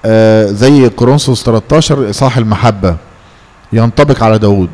آه زي كورنثوس 13 اصحاح المحبه ينطبق على داود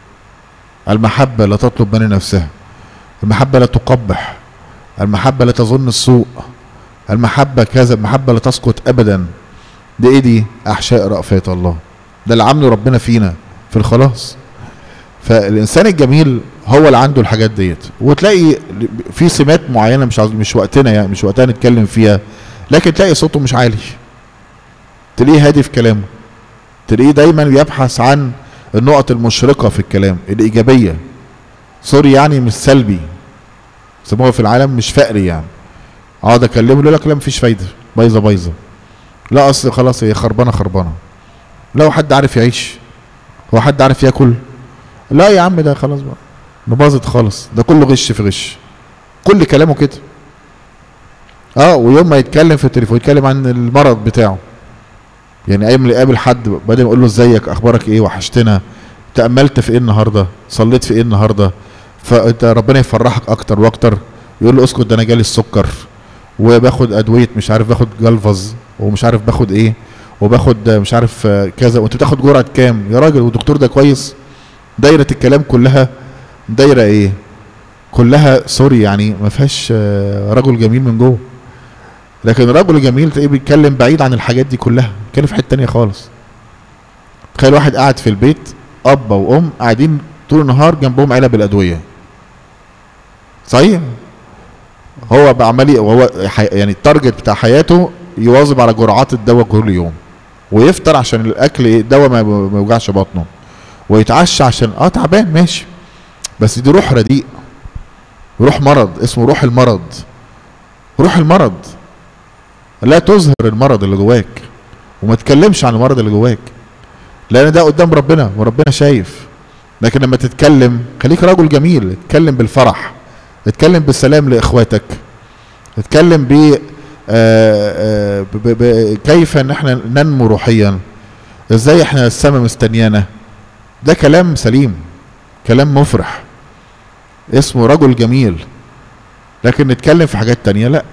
المحبه لا تطلب من نفسها المحبه لا تقبح المحبه لا تظن السوء المحبه كذا المحبه لا تسقط ابدا دي ايه دي احشاء رأفات الله ده اللي عامله ربنا فينا في الخلاص فالانسان الجميل هو اللي عنده الحاجات ديت وتلاقي في سمات معينه مش عاوز مش وقتنا يعني مش وقتنا نتكلم فيها لكن تلاقي صوته مش عالي تلاقيه هادي في كلامه تلاقيه دايما يبحث عن النقط المشرقه في الكلام الايجابيه سوري يعني مش سلبي سموها في العالم مش فقري يعني اقعد اكلمه يقول لك لا مفيش فايده بايظه بايظه لا اصل خلاص هي خربانه خربانه لو حد عارف يعيش هو حد عارف ياكل لا يا عم ده خلاص بقى ده باظت خالص ده كله غش في غش كل كلامه كده اه ويوم ما يتكلم في التليفون يتكلم عن المرض بتاعه يعني ايام اللي يقابل حد بدل ما يقول له ازيك اخبارك ايه وحشتنا تاملت في ايه النهارده صليت في ايه النهارده فانت ربنا يفرحك اكتر واكتر يقول له اسكت ده انا جالي السكر وباخد ادويه مش عارف باخد جلفز ومش عارف باخد ايه وباخد مش عارف كذا وانت بتاخد جرعه كام يا راجل والدكتور ده كويس دايره الكلام كلها دايره ايه كلها سوري يعني ما فيهاش رجل جميل من جوه لكن الرجل الجميل تلاقيه بيتكلم بعيد عن الحاجات دي كلها بيتكلم في حته تانية خالص تخيل واحد قاعد في البيت اب وام قاعدين طول النهار جنبهم علب الادويه صحيح هو بعملي وهو يعني التارجت بتاع حياته يواظب على جرعات الدواء كل يوم ويفطر عشان الاكل الدواء ما يوجعش بطنه ويتعشى عشان اه تعبان ماشي بس دي روح رديء روح مرض اسمه روح المرض روح المرض لا تظهر المرض اللي جواك وما تتكلمش عن المرض اللي جواك لان ده قدام ربنا وربنا شايف لكن لما تتكلم خليك رجل جميل اتكلم بالفرح اتكلم بالسلام لاخواتك اتكلم ب كيف ان احنا ننمو روحيا ازاي احنا السماء مستنيانا ده كلام سليم كلام مفرح اسمه رجل جميل لكن نتكلم في حاجات تانية لا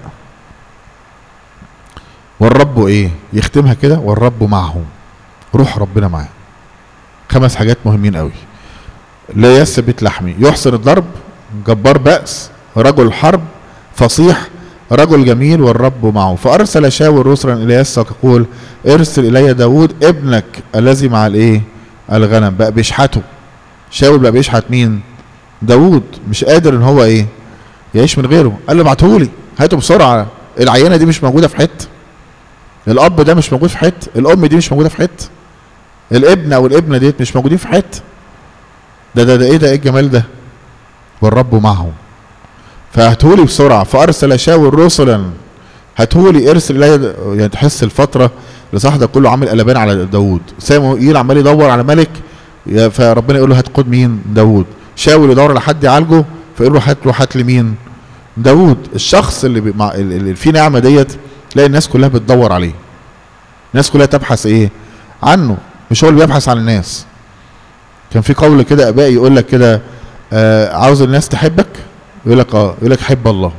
والرب ايه يختمها كده والرب معهم روح ربنا معاه خمس حاجات مهمين قوي لا يثبت لحمي يحسن الضرب جبار بأس رجل حرب فصيح رجل جميل والرب معه فأرسل شاول رسلا إلى يسى يقول ارسل إلي داود ابنك الذي مع الايه الغنم بقى بيشحته شاول بقى بيشحت مين داود مش قادر ان هو ايه يعيش من غيره قال له ابعتهولي هاته بسرعه العينه دي مش موجوده في حته الاب ده مش موجود في حته الام دي مش موجوده في حته الابن او الابنه ديت مش موجودين في حته ده ده ده ايه ده ايه الجمال ده والرب معهم فهاتهولي بسرعه فارسل شاول رسلا هاتهولي ارسل الي يعني تحس الفتره اللي صح ده كله عامل قلبان على داوود ساموئيل عمال يدور على ملك فربنا يقول له هات خد مين داوود شاول يدور على حد يعالجه فيقول له هات له هات لي مين داوود الشخص اللي, مع اللي فيه نعمه ديت تلاقي الناس كلها بتدور عليه الناس كلها تبحث ايه عنه مش هو اللي بيبحث عن الناس كان في قول كده ابائي يقول لك كده آه عاوز الناس تحبك يقول لك اه يقول لك حب الله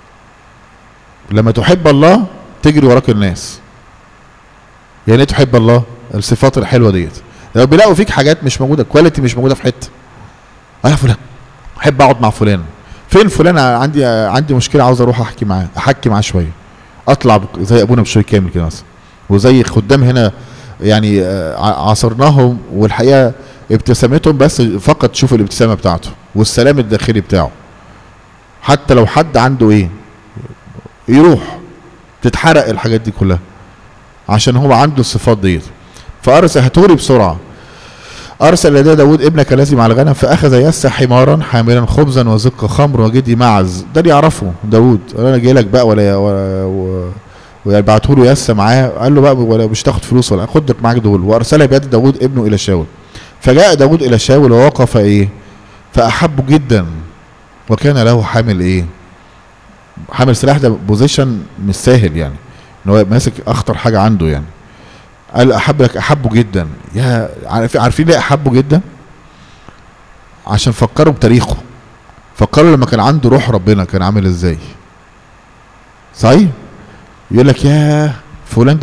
لما تحب الله تجري وراك الناس يعني ايه تحب الله الصفات الحلوه ديت لو بيلاقوا فيك حاجات مش موجوده كواليتي مش موجوده في حته اه يا فلان احب اقعد مع فلان فين فلان عندي عندي مشكله عاوز اروح احكي معاه احكي معاه شويه اطلع زي ابونا بشوي كامل كده مثلا وزي خدام هنا يعني عاصرناهم والحقيقه ابتسامتهم بس فقط تشوف الابتسامه بتاعته والسلام الداخلي بتاعه حتى لو حد عنده ايه يروح تتحرق الحاجات دي كلها عشان هو عنده الصفات ديت فارسل هاتوري بسرعه ارسل الى داود ابنك الذي مع الغنم فاخذ يسع حمارا حاملا خبزا وزق خمر وجدي معز ده اللي يعرفه داود قال انا جاي لك بقى ولا ولا ويبعتوا له يسا معاه قال له بقى ولا مش تاخد فلوس ولا خد معاك دول وارسل بيد داود ابنه الى شاول فجاء داود الى شاول ووقف ايه فاحبه جدا وكان له حامل ايه حامل سلاح ده بوزيشن مش سهل يعني ان هو ماسك اخطر حاجه عنده يعني قال احبك احبه جدا يا عارفين ليه احبه جدا عشان فكروا بتاريخه فكروا لما كان عنده روح ربنا كان عامل ازاي صحيح يقول لك يا فلان